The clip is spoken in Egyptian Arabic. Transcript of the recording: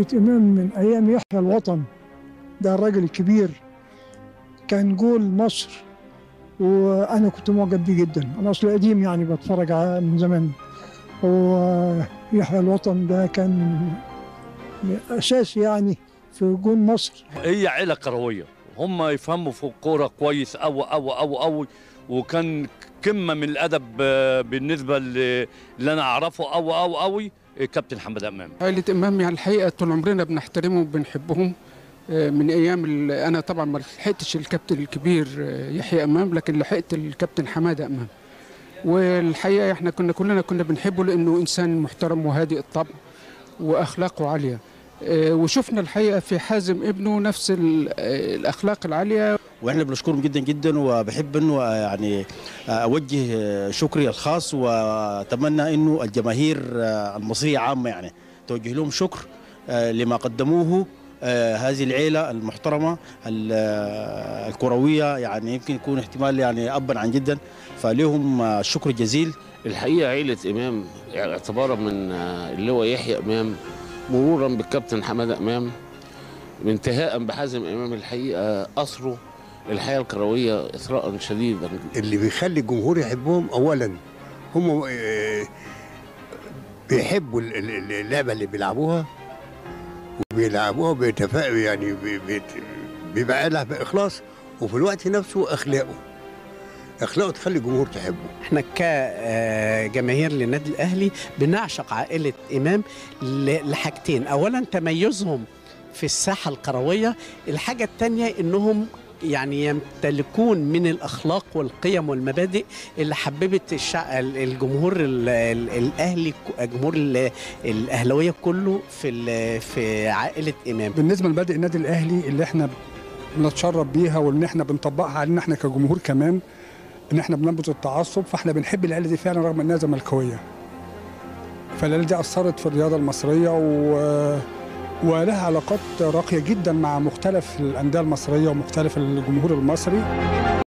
عائلة إمام من أيام يحيى الوطن ده الراجل الكبير كان جول مصر وأنا كنت معجب بيه جدا أنا أصلي قديم يعني بتفرج على من زمان ويحيى الوطن ده كان أساسي يعني في جول مصر هي عيله كرويه هم يفهموا في الكوره كويس قوي قوي قوي قوي وكان قمه من الادب آه، بالنسبه ل- اللي انا اعرفه قوي قوي قوي كابتن حماده امام عائلة إمام يعني الحقيقة طول عمرنا بنحترمهم وبنحبهم آه، من أيام ال- أنا طبعا ما لحقتش الكابتن الكبير آه، يحيى إمام لكن لحقت الكابتن حمادة إمام والحقيقة إحنا كنا كلنا كنا بنحبه لأنه إنسان محترم وهادئ الطبع وأخلاقه عالية آه، وشفنا الحقيقة في حازم ابنه نفس ال- آه، الأخلاق العالية واحنا بنشكرهم جدا جدا وبحب انه يعني اوجه شكري الخاص واتمنى انه الجماهير المصريه عامه يعني توجه لهم شكر لما قدموه هذه العيله المحترمه ال- الكرويه يعني يمكن يكون احتمال يعني ابا عن جدا فلهم الشكر الجزيل الحقيقه عيله امام اعتبارا من آه، اللواء يحيى امام مرورا بالكابتن حماده امام انتهاء بحازم امام الحقيقه اثروا الحياه الكرويه اثراء شديدا اللي بيخلي الجمهور يحبهم اولا هم آه، بيحبوا ال- ال- اللعبه اللي بيلعبوها وبيلعبوها بيتفق يعني بي- بي- بيبقى لها باخلاص وفي الوقت نفسه اخلاقه اخلاقه تخلي الجمهور تحبه احنا كجماهير للنادي الاهلي بنعشق عائله امام ل- لحاجتين اولا تميزهم في الساحه الكرويه الحاجه الثانيه انهم يعني يمتلكون من الاخلاق والقيم والمبادئ اللي حببت الشع... الجمهور ال- ال- الاهلي الجمهور ال- الاهلاويه كله في ال- في عائله امام بالنسبه لمبادئ النادي الاهلي اللي احنا بنتشرب بيها وان احنا بنطبقها علينا احنا كجمهور كمان ان احنا بننبذ التعصب فاحنا بنحب العيله دي فعلا رغم انها زملكاويه فالعيله دي اثرت في الرياضه المصريه و... ولها علاقات راقيه جدا مع مختلف الانديه المصريه ومختلف الجمهور المصري